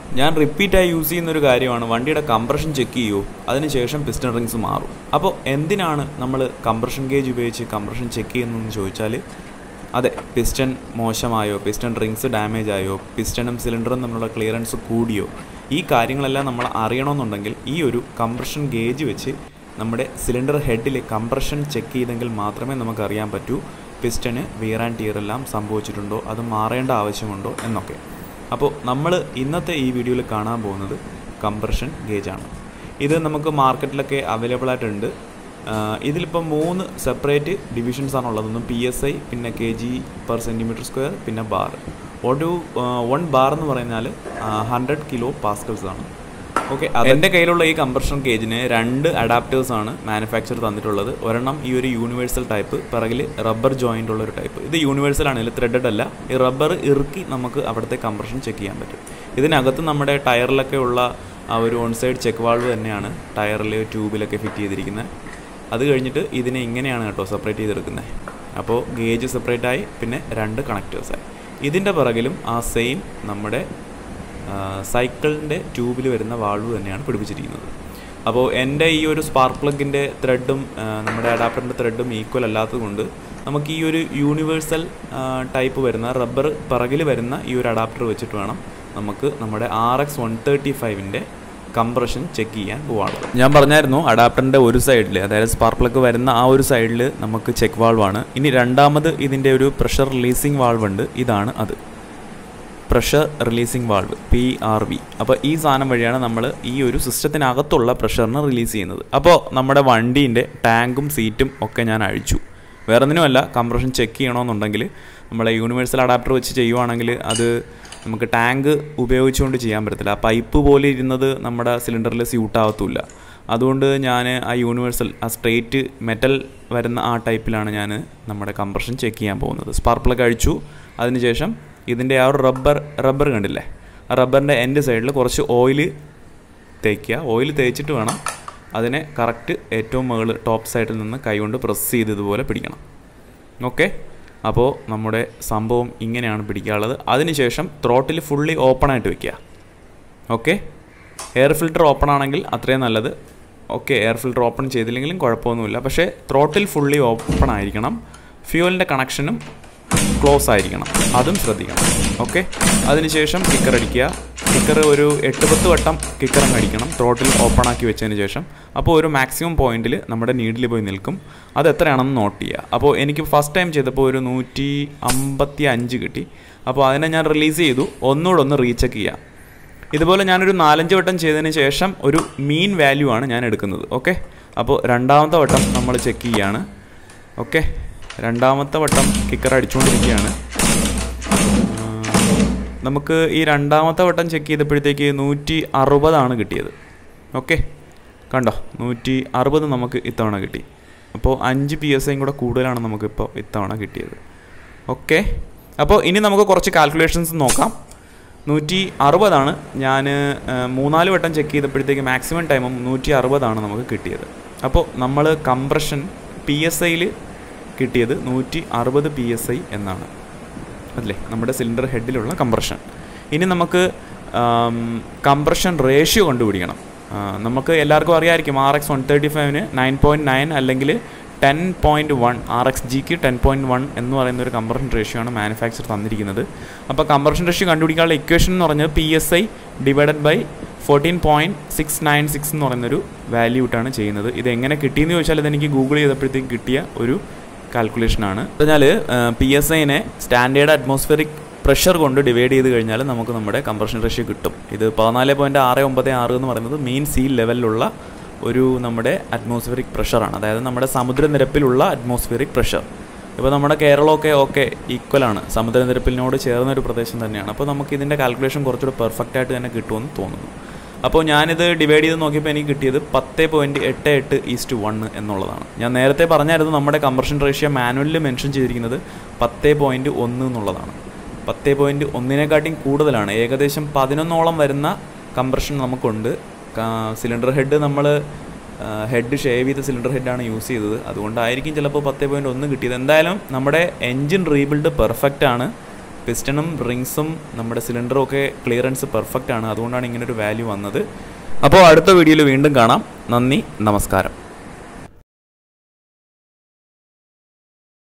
ഞാൻ റിപ്പീറ്റായി യൂസ് ചെയ്യുന്ന ഒരു കാര്യമാണ് വണ്ടിയുടെ കംപ്രഷൻ ചെക്ക് ചെയ്യൂ അതിനുശേഷം പിസ്റ്റൺ റിങ്സ് മാറും അപ്പോൾ എന്തിനാണ് നമ്മൾ കംപ്രഷൻ ഗേജ് ഉപയോഗിച്ച് കംപ്രഷൻ ചെക്ക് ചെയ്യുന്നതെന്ന് ചോദിച്ചാൽ അതെ പിസ്റ്റൺ മോശമായോ പിസ്റ്റൺ റിങ്സ് ഡാമേജ് ആയോ പിസ്റ്റണും സിലിണ്ടറും തമ്മിലുള്ള ക്ലിയറൻസ് കൂടിയോ ഈ കാര്യങ്ങളെല്ലാം നമ്മൾ അറിയണമെന്നുണ്ടെങ്കിൽ ഈ ഒരു കംപ്രഷൻ ഗേജ് വെച്ച് നമ്മുടെ സിലിണ്ടർ ഹെഡിൽ കംപ്രഷൻ ചെക്ക് ചെയ്തെങ്കിൽ മാത്രമേ നമുക്ക് അറിയാൻ പറ്റൂ പിസ്റ്റന് വിയർ ആൻഡ് ടിയർ എല്ലാം സംഭവിച്ചിട്ടുണ്ടോ അത് മാറേണ്ട ആവശ്യമുണ്ടോ എന്നൊക്കെ അപ്പോൾ നമ്മൾ ഇന്നത്തെ ഈ വീഡിയോയിൽ കാണാൻ പോകുന്നത് കംപ്രഷൻ ഗേജാണ് ഇത് നമുക്ക് മാർക്കറ്റിലൊക്കെ അവൈലബിൾ ആയിട്ടുണ്ട് ആഹ് ഇതിലിപ്പോൾ മൂന്ന് സെപ്പറേറ്റ് ഡിവിഷൻസ് ആണ് ഉള്ളതൊന്നും പി എസ് ഐ പിന്നെ K G per centimetre square പിന്നെ ബാർ ഒരു വൺ ബാർ എന്ന് പറഞ്ഞാൽ ഹൺഡ്രഡ് കിലോ പാസ്കൽസ് ആണ് ഓക്കെ എൻ്റെ കയ്യിലുള്ള ഈ കംപ്രഷൻ കേജിന് രണ്ട് അഡാപ്റ്റേഴ്സ് ആണ് മാനുഫാക്ചർ തന്നിട്ടുള്ളത് ഒരെണ്ണം ഈ ഒരു യൂണിവേഴ്സൽ ടൈപ്പ് പിറകിൽ റബ്ബർ ജോയിൻ്റ് ഉള്ള ഒരു ടൈപ്പ് ഇത് യൂണിവേഴ്സൽ ആണ് ഇതിൽ ത്രെഡഡ് അല്ല ഈ റബ്ബർ ഇറുക്കി നമുക്ക് അവിടുത്തെ കംപ്രഷൻ ചെക്ക് ചെയ്യാൻ പറ്റും ഇതിനകത്ത് നമ്മുടെ ടയറിലൊക്കെ ഉള്ള ആ ഒരു ഓൺ സൈഡ് ചെക്ക് വാൾവ് തന്നെയാണ് ടയറിൽ ട്യൂബിലൊക്കെ ഫിറ്റ് ചെയ്തിരിക്കുന്നത് അത് കഴിഞ്ഞിട്ട് ഇതിനെ ഇങ്ങനെയാണ് കേട്ടോ സെപ്പറേറ്റ് ചെയ്തെടുക്കുന്നത് അപ്പോൾ ഗേജ് സെപ്പറേറ്റ് ആയി പിന്നെ രണ്ട് കണക്റ്റേഴ്സായി ഇതിൻ്റെ പിറകിലും ആ സെയിം നമ്മുടെ സൈക്കിളിൻ്റെ ട്യൂബിൽ വരുന്ന വാൾവ് തന്നെയാണ് പിടിപ്പിച്ചിരിക്കുന്നത് അപ്പോൾ എൻ്റെ ഈ ഒരു സ്പാർക്ക് പ്ലഗിൻ്റെ ത്രെഡും നമ്മുടെ അഡാപ്റ്ററിൻ്റെ ത്രെഡും ഈക്വൽ അല്ലാത്തതുകൊണ്ട് നമുക്ക് ഈ ഒരു യൂണിവേഴ്സൽ ടൈപ്പ് വരുന്ന റബ്ബർ പിറകിൽ വരുന്ന ഈ ഒരു അഡാപ്റ്റർ വെച്ചിട്ട് വേണം നമുക്ക് നമ്മുടെ ആർ എക്സ് വൺ തേർട്ടി ഫൈവിൻ്റെ കംപ്രഷൻ ചെക്ക് ചെയ്യാൻ പോവാണ് ഞാൻ പറഞ്ഞായിരുന്നു അഡാപ്റ്ററിൻ്റെ ഒരു സൈഡിൽ അതായത് സ്പാർക്ക് പ്ലഗ് വരുന്ന ആ ഒരു സൈഡിൽ നമുക്ക് ചെക്ക് വാൾവാണ് ഇനി രണ്ടാമത് ഇതിൻ്റെ ഒരു പ്രഷർ റിലീസിങ് വാൾവ് ഉണ്ട് ഇതാണ് അത് pressure releasing valve P R V അപ്പോൾ ഈ സാധനം വഴിയാണ് നമ്മൾ ഈ ഒരു സിസ്റ്റത്തിനകത്തുള്ള പ്രഷറിനെ റിലീസ് ചെയ്യുന്നത് അപ്പോൾ നമ്മുടെ വണ്ടീൻ്റെ ടാങ്കും സീറ്റും ഒക്കെ ഞാൻ അഴിച്ചു വേറെ ഒന്നിനുമല്ല കംപ്രഷൻ ചെക്ക് ചെയ്യണമെന്നുണ്ടെങ്കിൽ നമ്മളെ യൂണിവേഴ്സൽ അഡാപ്റ്റർ വെച്ച് ചെയ്യുവാണെങ്കിൽ അത് നമുക്ക് ടാങ്ക് ഉപയോഗിച്ചുകൊണ്ട് ചെയ്യാൻ പറ്റത്തില്ല ആ പൈപ്പ് പോലെ ഇരുന്നത് നമ്മുടെ സിലിണ്ടറിൽ സ്യൂട്ടാവത്തില്ല അതുകൊണ്ട് ഞാൻ ആ യൂണിവേഴ്സൽ ആ സ്ട്രെയിറ്റ് മെറ്റൽ വരുന്ന ആ ടൈപ്പിലാണ് ഞാൻ നമ്മുടെ കംപ്രഷൻ ചെക്ക് ചെയ്യാൻ പോകുന്നത് സ്പാർക്ക് പ്ലഗ് അഴിച്ചു അതിനുശേഷം ഇതിൻ്റെ ആ ഒരു റബ്ബർ റബ്ബർ കണ്ടില്ലേ ആ റബ്ബറിൻ്റെ എൻ്റെ സൈഡിൽ കുറച്ച് ഓയിൽ തേക്കുക ഓയിൽ തേച്ചിട്ട് വേണം അതിനെ കറക്റ്റ് ഏറ്റവും മുകളിൽ ടോപ്പ് സൈഡിൽ നിന്ന് കൈകൊണ്ട് പ്രസ് ചെയ്ത് ഇതുപോലെ പിടിക്കണം ഓക്കെ അപ്പോൾ നമ്മുടെ സംഭവം ഇങ്ങനെയാണ് പിടിക്കാനുള്ളത് അതിനുശേഷം ത്രോട്ടിൽ ഫുള്ളി ഓപ്പൺ ആയിട്ട് വെക്കുക ഓക്കെ എയർ ഫിൽറ്റർ ഓപ്പൺ ആണെങ്കിൽ അത്രയും നല്ലത് ഓക്കെ എയർ ഫിൽറ്റർ ഓപ്പൺ ചെയ്തില്ലെങ്കിലും കുഴപ്പമൊന്നുമില്ല പക്ഷേ ത്രോട്ടിൽ ഫുള്ളി ഓപ്പൺ ആയിരിക്കണം ഫ്യൂവലിൻ്റെ കണക്ഷനും ക്ലോസ് ആയിരിക്കണം അതും ശ്രദ്ധിക്കണം ഓക്കെ അതിനുശേഷം കിക്കർ അടിക്കുക കിക്കർ ഒരു എട്ട് പത്ത് വട്ടം കിക്കർ അങ്ങ് അടിക്കണം ത്രോട്ടിൽ ഓപ്പൺ ആക്കി വെച്ചതിന് ശേഷം അപ്പോൾ ഒരു മാക്സിമം പോയിന്റിൽ നമ്മുടെ നീഡിൽ പോയി നിൽക്കും അത് എത്രയാണെന്ന് നോട്ട് ചെയ്യുക അപ്പോൾ എനിക്ക് ഫസ്റ്റ് ടൈം ചെയ്തപ്പോൾ ഒരു നൂറ്റി അമ്പത്തി അഞ്ച് കിട്ടി അപ്പോൾ അതിനെ ഞാൻ റിലീസ് ചെയ്തു ഒന്നുകൂടെ ഒന്ന് റീചെക്ക് ചെയ്യാം ഇതുപോലെ ഞാനൊരു നാലഞ്ച് വട്ടം ചെയ്തതിന് ശേഷം ഒരു മീൻ വാല്യൂ ആണ് ഞാൻ എടുക്കുന്നത് ഓക്കെ അപ്പോൾ രണ്ടാമത്തെ വട്ടം നമ്മൾ ചെക്ക് ചെയ്യാണ് ഓക്കെ രണ്ടാമത്തെ വട്ടം കിക്കർ അടിച്ചുകൊണ്ടിരിക്കുകയാണ് നമുക്ക് ഈ രണ്ടാമത്തെ വട്ടം ചെക്ക് ചെയ്തപ്പോഴത്തേക്ക് നൂറ്റി അറുപതാണ് കിട്ടിയത് ഓക്കെ കണ്ടോ നൂറ്റി അറുപത് നമുക്ക് ഇത്തവണ കിട്ടി അപ്പോൾ അഞ്ച് പി എസ് ഐയും കൂടെ കൂടുതലാണ് നമുക്കിപ്പോൾ ഇത്തവണ കിട്ടിയത് ഓക്കെ അപ്പോൾ ഇനി നമുക്ക് കുറച്ച് കാൽക്കുലേഷൻസ് നോക്കാം നൂറ്റി അറുപതാണ് ഞാൻ മൂന്നാല് വട്ടം ചെക്ക് ചെയ്തപ്പോഴത്തേക്ക് മാക്സിമം ടൈമും നൂറ്റി അറുപതാണ് നമുക്ക് കിട്ടിയത് അപ്പോൾ നമ്മൾ കംപ്രഷൻ പി എസ് ഐയിൽ കിട്ടിയത് നൂറ്റി അറുപത് പി എസ് ഐ എന്നാണ് അല്ലേ നമ്മുടെ സിലിണ്ടർ ഹെഡിലുള്ള കംപ്രഷൻ ഇനി നമുക്ക് കംപ്രഷൻ റേഷ്യോ കണ്ടുപിടിക്കണം ആ, നമുക്ക് എല്ലാവർക്കും അറിയാമായിരിക്കും ആർ എക്സ് വൺ തേർട്ടി ഫൈവിന് നയൻ പോയിൻറ്റ് നയൻ അല്ലെങ്കിൽ ten point one R X ജിക്ക് ടെൻ പോയിൻറ്റ് വൺ എന്ന് പറയുന്ന ഒരു കംപ്രഷൻ റേഷ്യോ ആണ് മാനുഫാക്ചർ തന്നിരിക്കുന്നത് അപ്പോൾ കംപ്രഷൻ റേഷ്യോ കണ്ടുപിടിക്കാനുള്ള ഇക്വേഷൻ എന്ന് പറഞ്ഞത് P S I divided by fourteen point six nine six എന്ന് പറയുന്നൊരു വാല്യൂ ഇട്ടാണ് ചെയ്യുന്നത് ഇത് എങ്ങനെ കിട്ടിയെന്ന് ചോദിച്ചാൽ ഇതെനിക്ക് ഗൂഗിൾ ചെയ്തപ്പോഴത്തേക്ക് കിട്ടിയ ഒരു കാൽക്കുലേഷനാണ് പറഞ്ഞാൽ പി എസ് ഐനെ സ്റ്റാൻഡേർഡ് അറ്റ്മോസ്ഫിയറിക് പ്രഷർ കൊണ്ട് ഡിവൈഡ് ചെയ്ത് കഴിഞ്ഞാൽ നമുക്ക് നമ്മുടെ കംപ്രഷൻ റേഷ്യോ കിട്ടും ഇത് പതിനാല് പോയിൻറ്റ് ആറ് ഒമ്പത് ആറ് എന്ന് പറയുന്നത് മെയിൻ സീ ലെവലിലുള്ള ഒരു നമ്മുടെ അറ്റ്മോസ്ഫിയറിക് പ്രഷറാണ് അതായത് നമ്മുടെ സമുദ്രനിരപ്പിലുള്ള അറ്റ്മോസ്ഫിയറിക് പ്രഷർ ഇപ്പോൾ നമ്മുടെ കേരളമൊക്കെ ഓക്കെ ഈക്വലാണ് സമുദ്രനിരപ്പിനോട് ചേർന്ന ഒരു പ്രദേശം തന്നെയാണ് അപ്പോൾ നമുക്ക് ഇതിൻ്റെ കാൽക്കുലേഷൻ കുറച്ചുകൂടെ പെർഫെക്റ്റ് ആയിട്ട് തന്നെ കിട്ടുമെന്ന് തോന്നുന്നു അപ്പോൾ ഞാനിത് ഡിവൈഡ് ചെയ്ത് നോക്കിയപ്പോൾ എനിക്ക് കിട്ടിയത് പത്ത് പോയിൻറ്റ് എട്ട് എട്ട് ഈസ്റ്റ് വൺ എന്നുള്ളതാണ് ഞാൻ നേരത്തെ പറഞ്ഞായിരുന്നു നമ്മുടെ കംപ്രഷൻ റേഷ്യോ മാനുവലിൽ മെൻഷൻ ചെയ്തിരിക്കുന്നത് പത്ത് പോയിൻറ്റ് ഒന്ന് എന്നുള്ളതാണ് പത്ത് പോയിൻറ്റ് ഒന്നിനെക്കാട്ടിയും കൂടുതലാണ് ഏകദേശം പതിനൊന്നോളം വരുന്ന കംപ്രഷൻ നമുക്കുണ്ട് സിലിണ്ടർ ഹെഡ് നമ്മൾ ഹെഡ് ഷേവ് ചെയ്ത സിലിണ്ടർ ഹെഡാണ് യൂസ് ചെയ്തത് അതുകൊണ്ടായിരിക്കും ചിലപ്പോൾ പത്ത് പോയിൻറ്റ് ഒന്ന് കിട്ടിയത് എന്തായാലും നമ്മുടെ എൻജിൻ റീബിൽഡ് പെർഫെക്റ്റ് ആണ് പിസ്റ്റണും റിങ്സും നമ്മുടെ സിലിണ്ടറും ഒക്കെ ക്ലിയറൻസ് പെർഫെക്റ്റ് ആണ് അതുകൊണ്ടാണ് ഇങ്ങനെ ഒരു വാല്യൂ വന്നത് അപ്പോൾ അടുത്ത വീഡിയോയിൽ വീണ്ടും കാണാം നന്ദി നമസ്കാരം